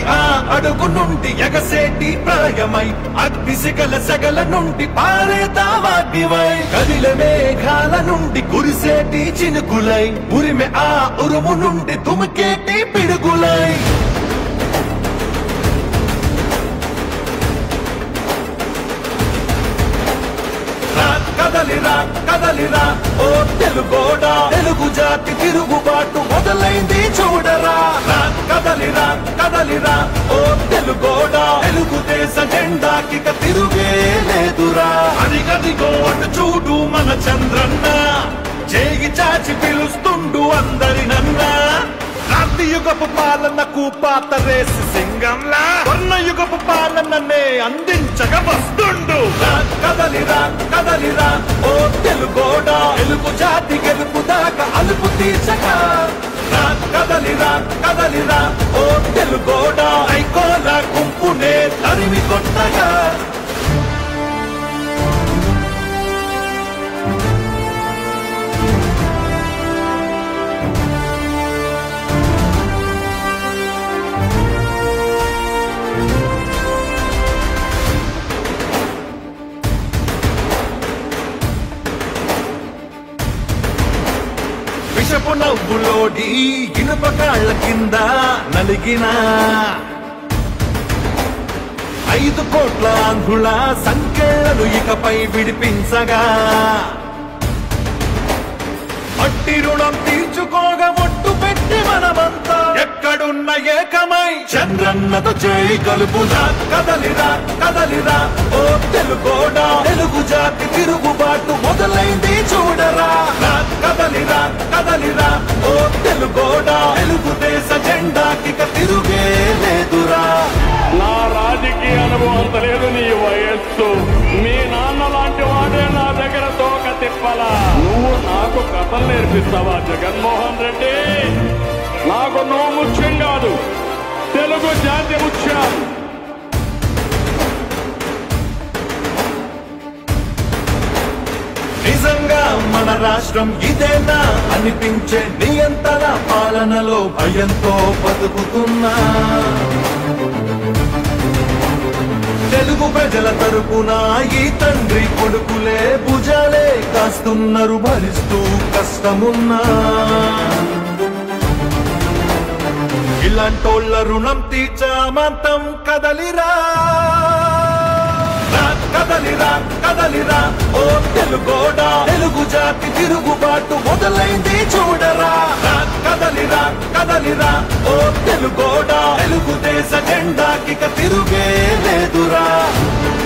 ఆ అడుగు నుండి ఎగసేటి ప్రళయమై అగ్ని సిగల సెగల నుండి పారేతావాగ్నివై కదిల మేఘాల నుండి కురిసేటి చినుకులై ఉరిమె ఆ ఉరుము నుండి తుమికేటి పిడుగులై రా కదలిరా కదలిరా ఓ తెలుగోడా తెలుగు జాతి తిరుగుబాటు మొదలైంది చూడరా రా కదలిరా కదలిరా ఓ తెలుగోడా తెలుగుదేశ జెండాకిక తిరుగే లేదురా అదిగదిగో అటు చూడు మన చంద్రన్న చేయి చాచి పిలుస్తుండు అందరినన్నా క్రాంతియుగపు పాలనకు పాతరేసి సింగంలా యుగపు పాలననే అందించగా వస్తుండు రా, కదలిరా కదలిరా ఓ తెలుగోడా తెలుగు జాతి గెలుపు దాకా అలుపు తీర్చగా రా, కదలిరా కదలిరా ఓ తెలుగోడా ఐకోల గుంపునే తరిమి కొట్టగా విషపు నవ్వులోడి ఇనుప కాళ్ళ కింద నలిగిన ఐదు కోట్ల ఆంధ్రుల సంఖ్యలను ఇకపై విడిపించగా మట్టి రుణం తీర్చుకోగా ఒట్టు పెట్టి మనమంతా ఎక్కడున్న ఏకమై చంద్రన్నతో చేయి కలుపుదా కదలిరా కదలిరా ఓ తెలుగోడా తెలుగు జాతి తిరుగుబాటు మొదలైంది చూడరా రా, కదలిరా కదలిరా ఓ తెలుగోడా తెలుగుదేశ జెండాకిక తిరుగే లేదురా నా రాజకీయ అనుభవం అంత లేదు నీ వయస్సు మీ నాన్న లాంటి వాడే నా దగ్గర తోక తిప్పలా నువ్వు నాకు కథలు నేర్పిస్తావా జగన్మోహన్ రెడ్డి నాకు నువ్వు ముఖ్యం కాదు తెలుగు జాతి ముఖ్యం నిజంగా మన రాష్ట్రం ఇదేనా అనిపించే నియంత్రణ పాలనలో భయంతో బతుకుతున్నా తెలుగు ప్రజల తరపున ఈ తండ్రి కొడుకులే భుజాలే కాస్తున్నారు భరిస్తూ కష్టమున్నా ఇలాంటోళ్ళ రుణం తీర్చామంతం కదలిరా రా, కదలిరా కదలిరా ఓ తెలుగోడా తెలుగు జాతి తిరుగుబాటు మొదలైంది చూడరా రా, కదలిరా కదలిరా ఓ తెలుగోడా తెలుగుదేశ జెండాకిక తిరుగే లేదురా